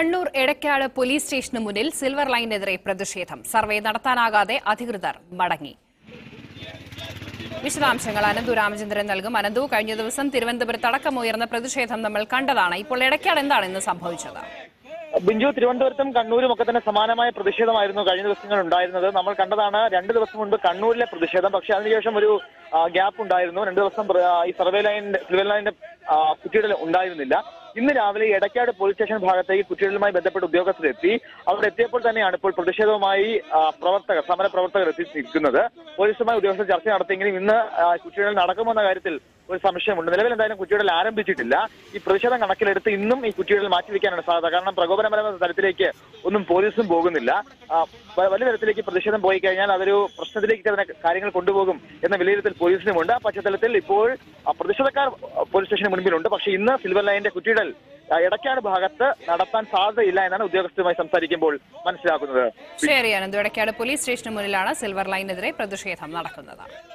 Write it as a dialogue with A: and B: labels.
A: Kannur Edakkad police സ്റ്റേഷന് മുന്നിൽ silver ലൈനെതിരെ പ്രതിഷേധം survey നടത്താനാകാതെ അധികൃതർ മടങ്ങി വിശദാംശങ്ങൾ അനന്തു രാമചന്ദ്രൻ നൽകും അനന്തു കഴിഞ്ഞ ദിവസം തിരുവനന്തപുരത്ത് അടക്കമുയർന്ന പ്രതിഷേധം നമ്മൾ കണ്ടതാണ് ഇപ്പോൾ എടക്കാട് എന്താണ് ഇന്ന് സംഭവിച്ചത്
B: ബിഞ്ചു തിരുവനന്തപുരത്തും കണ്ണൂരും ഒക്കെ തന്നെ സമാനമായ പ്രതിഷേധമായിരുന്നു കഴിഞ്ഞ ദിവസങ്ങൾ ഉണ്ടായിരുന്നത് നമ്മൾ കണ്ടതാണ് രണ്ട് ദിവസം മുൻപ് കണ്ണൂരിലെ പ്രതിഷേധം പക്ഷേ അതിനുശേഷം ഒരു ഗ്യാപ്പ് ഉണ്ടായിരുന്നു രണ്ട് ദിവസം പ്ര- ആ, ഈ സർവേ ലൈനിന്റെ സിൽവർ ലൈനിന്റെ ആ, കുറ്റിയിടൽ ഉണ്ടായിരുന്നില്ല ഇന്ന് രാവിലെ എടക്കാട് പോലീസ് സ്റ്റേഷൻ ഭാഗത്തേക്ക് കുറ്റിയിടലുമായി ബന്ധപ്പെട്ട ഉദ്യോഗസ്ഥരെത്തി അവിടെ എത്തിയപ്പോൾ തന്നെയാണ് ഇപ്പോൾ പ്രതിഷേധവുമായി ആ, പ്രവർത്തകർ സമര പ്രവർത്തകർ എത്തി നിൽക്കുന്നത് പോലീസുമായി ഉദ്യോഗസ്ഥർ ചർച്ച നടത്തിയെങ്കിലും ഇന്ന് ആ, കുറ്റിയിടൽ നടക്കുമെന്ന കാര്യത്തിൽ ഒരു സംശയമുണ്ട് നിലവിൽ എന്തായാലും കുറ്റിയിടൽ ആരംഭിച്ചിട്ടില്ല ഈ പ്രതിഷേധം കണക്കിലെടുത്ത് ഇന്നും ഈ കുറ്റിയിടൽ മാറ്റിവെക്കാനാണ് സാധ്യത കാരണം പ്രകോപനപരമായ തലത്തിലേക്ക് ഒന്നും പോലീസും പോകുന്നില്ല ആ, വ- വലിയ തരത്തിലേക്ക് പ്രതിഷേധം പോയി കഴിഞ്ഞാൽ അതൊരു പ്രശ്നത്തിലേക്ക് തന്നെ കാര്യങ്ങൾ കൊണ്ടുപോകും എന്ന വിലയിരുത്തൽ പോലീസിനുമുണ്ട് ആ പശ്ചാത്തലത്തിൽ ഇപ്പോൾ ആ, പ്രതിഷേധക്കാർ ആ, പോലീസ് സ്റ്റേഷന് മുൻപിലുണ്ട് പക്ഷേ ഇന്ന് സിൽവർ ലൈനിന്റെ കുറ്റിയിടൽ ആ, എടക്കാട് ഭാഗത്ത് നടത്താൻ സാധ്യതയില്ല എന്നാണ് ഉദ്യോഗസ്ഥരുമായി സംസാരിക്കുമ്പോൾ മനസ്സിലാക്കുന്നത്
A: ശരി അനന്തു എടക്കാട് പോലീസ് സ്റ്റേഷന് മുന്നിലാണ് സിൽവർ ലൈനെതിരെ പ്രതിഷേധം നടക്കുന്നത്